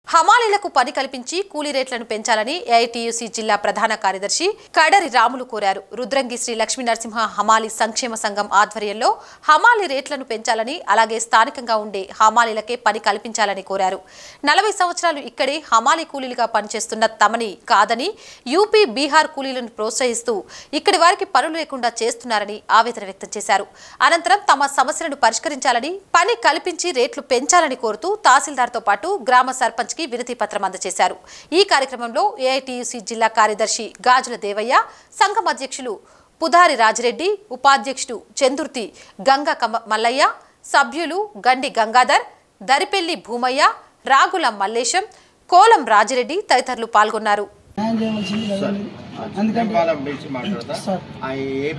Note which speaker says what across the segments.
Speaker 1: హమాలీలకు పని కల్పించి కూలీ రేట్లను పెంచాలని ఏఐటీయూసీ జిల్లా ప్రధాన కార్యదర్శి కడరి రాములు కోరారు రుద్రంగి శ్రీ లక్ష్మీ నరసింహ హమాలి సంక్షేమ సంఘం ఆధ్వర్యంలో హమాలి రేట్లను పెంచాలని అలాగే స్థానికంగా ఉండే హమాలీలకే పని కల్పించాలని కోరారు నలభై సంవత్సరాలు ఇక్కడే హమాలి కూలీలుగా పనిచేస్తున్న తమని కాదని యూపీ బీహార్ కూలీలను ప్రోత్సహిస్తూ ఇక్కడి వారికి పనులు లేకుండా చేస్తున్నారని ఆవేదన వ్యక్తం చేశారు అనంతరం తమ సమస్యలను పరిష్కరించాలని పని కల్పించి రేట్లు పెంచాలని కోరుతూ తహసీల్దార్తో పాటు గ్రామ సర్పంచ్ కి వినతి పత్రం అందజేశారు ఈ కార్యక్రమంలో ఏఐటీయూసీ జిల్లా కార్యదర్శి గాజుల దేవయ్య సంఘం అధ్యక్షులు పుధారి రాజిరెడ్డి ఉపాధ్యక్షుడు చందుర్తి గంగ కమ మల్లయ్య సభ్యులు గండి గంగాధర్ దరిపెల్లి భూమయ్య రాగుల మల్లేశం కోలం రాజిరెడ్డి తదితరులు పాల్గొన్నారు
Speaker 2: న్యాయం చేయవలసింది కదా మీరు. అందుకంటే
Speaker 3: బాధ పిలిచి మాట్లాడతా
Speaker 2: సార్
Speaker 3: ఆ ఏ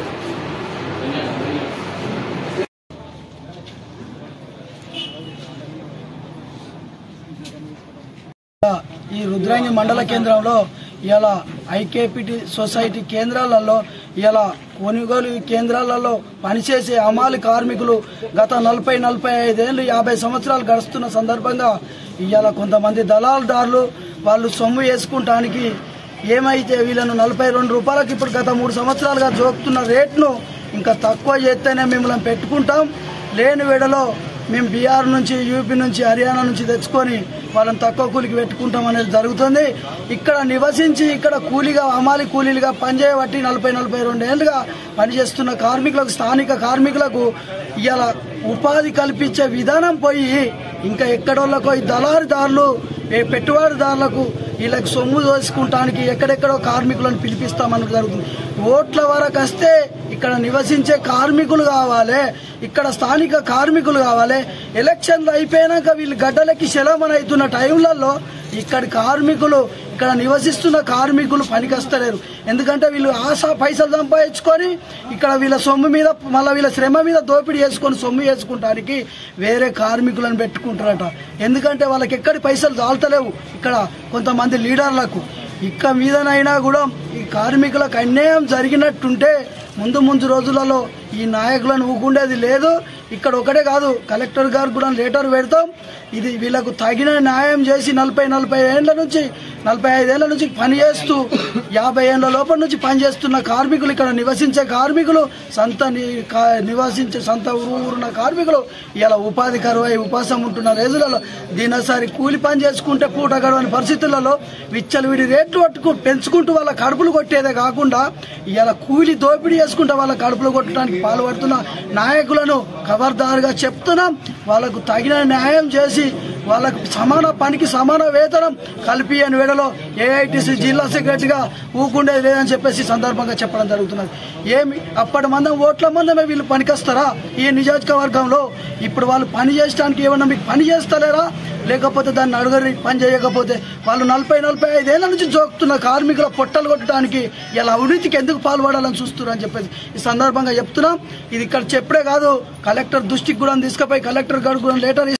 Speaker 2: ఈ రుద్రాంగి మండల కేంద్రంలో ఇలా ఐకేపిటి సొసైటీ కేంద్రాలలో ఇలా కొనుగోలు కేంద్రాలలో పనిచేసే అమాలి కార్మికులు గత నలభై నలభై ఐదేళ్ళు యాభై సంవత్సరాలు గడుస్తున్న సందర్భంగా ఇవాళ కొంతమంది దళాలదారులు వాళ్ళు సొమ్ము వేసుకుంటానికి ఏమైతే వీళ్ళను నలభై రెండు రూపాయలకి ఇప్పుడు గత మూడు సంవత్సరాలుగా జోకుతున్న రేట్ను ఇంకా తక్కువ చేస్తేనే మిమ్మల్ని పెట్టుకుంటాం లేని వేడలో మేము బీహార్ నుంచి యూపీ నుంచి హర్యానా నుంచి తెచ్చుకొని వాళ్ళని తక్కువ కూలికి పెట్టుకుంటాం అనేది జరుగుతుంది ఇక్కడ నివసించి ఇక్కడ కూలీగా అమాలి కూలీలుగా పనిచేయబట్టి నలభై నలభై రెండు ఏళ్ళుగా పనిచేస్తున్న కార్మికులకు స్థానిక కార్మికులకు ఇవాళ ఉపాధి కల్పించే విధానం పోయి ఇంకా ఎక్కడోళ్ళకో ఈ దళారిదారులు ఏ పెట్టుబడిదారులకు వీళ్ళకి సొమ్ము దోసుకుంటానికి ఎక్కడెక్కడో కార్మికులను పిలిపిస్తామని జరుగుతుంది ఓట్ల వరకు వస్తే ఇక్కడ నివసించే కార్మికులు కావాలి ఇక్కడ స్థానిక కార్మికులు కావాలి ఎలక్షన్లు అయిపోయినాక వీళ్ళు గడ్డలకి శలమని అవుతున్న టైంలలో ఇక్కడి కార్మికులు ఇక్కడ నివసిస్తున్న కార్మికులు పనికొస్తలేరు ఎందుకంటే వీళ్ళు ఆశ పైసలు సంపాదించుకొని ఇక్కడ వీళ్ళ సొమ్ము మీద మళ్ళీ వీళ్ళ శ్రమ మీద దోపిడీ చేసుకొని సొమ్ము చేసుకుంటానికి వేరే కార్మికులను పెట్టుకుంటారట ఎందుకంటే వాళ్ళకి ఎక్కడి పైసలు చాలుతలేవు ఇక్కడ కొంతమంది లీడర్లకు ఇక్క మీదనైనా కూడా ఈ కార్మికులకు అన్యాయం జరిగినట్టుంటే ముందు ముందు రోజులలో ఈ నాయకులను ఊకుండేది లేదు ఇక్కడ ఒకటే కాదు కలెక్టర్ గారు కూడా లెటర్ పెడతాం ఇది వీళ్ళకు తగిన న్యాయం చేసి నలభై నలభై ఏళ్ల నుంచి నలభై ఐదేళ్ల నుంచి పనిచేస్తూ యాభై ఏళ్ల లోపల నుంచి పనిచేస్తున్న కార్మికులు ఇక్కడ నివసించే కార్మికులు సంత ని- కా- నివసించే సంత ఊరు ఊరున్న కార్మికులు ఇలా ఉపాధి కరువై ఉపాసం ఉంటున్న రోజులలో దినసరి కూలి పని చేసుకుంటే పూట గడవని పరిస్థితులలో విచ్చలవిడి రేట్లు పట్టుకు పెంచుకుంటూ వాళ్ళ కడుపులు కొట్టేదే కాకుండా ఇలా కూలి దోపిడీ చేసుకుంటూ వాళ్ళ కడుపులు కొట్టడానికి పాల్పడుతున్న నాయకులను ఖబర్దారుగా చెప్తున్నాం వాళ్ళకు తగిన న్యాయం చేసి వాళ్ళకు సమాన పనికి సమాన వేతనం కలిపి అని వేడలో ఏఐటిసి జిల్లా సెక్రటరీగా ఊకుండేది లేదని చెప్పేసి ఈ సందర్భంగా చెప్పడం జరుగుతున్నది ఏమి అప్పటి మందం ఓట్ల మందమే వీళ్ళు పనికొస్తారా ఈ నియోజకవర్గంలో ఇప్పుడు వాళ్ళు పని చేయడానికి ఏమన్నా మీకు పని చేస్తలేరా లేకపోతే దాన్ని అడుగరి పని చేయకపోతే వాళ్ళు నలభై నలభై ఐదేళ్ల నుంచి జోకుతున్న కార్మికుల పొట్టలు కొట్టడానికి ఇలా అవినీతికి ఎందుకు పాల్పడాలని చూస్తున్నారు అని చెప్పేసి ఈ సందర్భంగా చెప్తున్నాం ఇది ఇక్కడ చెప్పడే కాదు కలెక్టర్ దృష్టికి కూడా తీసుకుపోయి కలెక్టర్ గారు కూడా లెటర్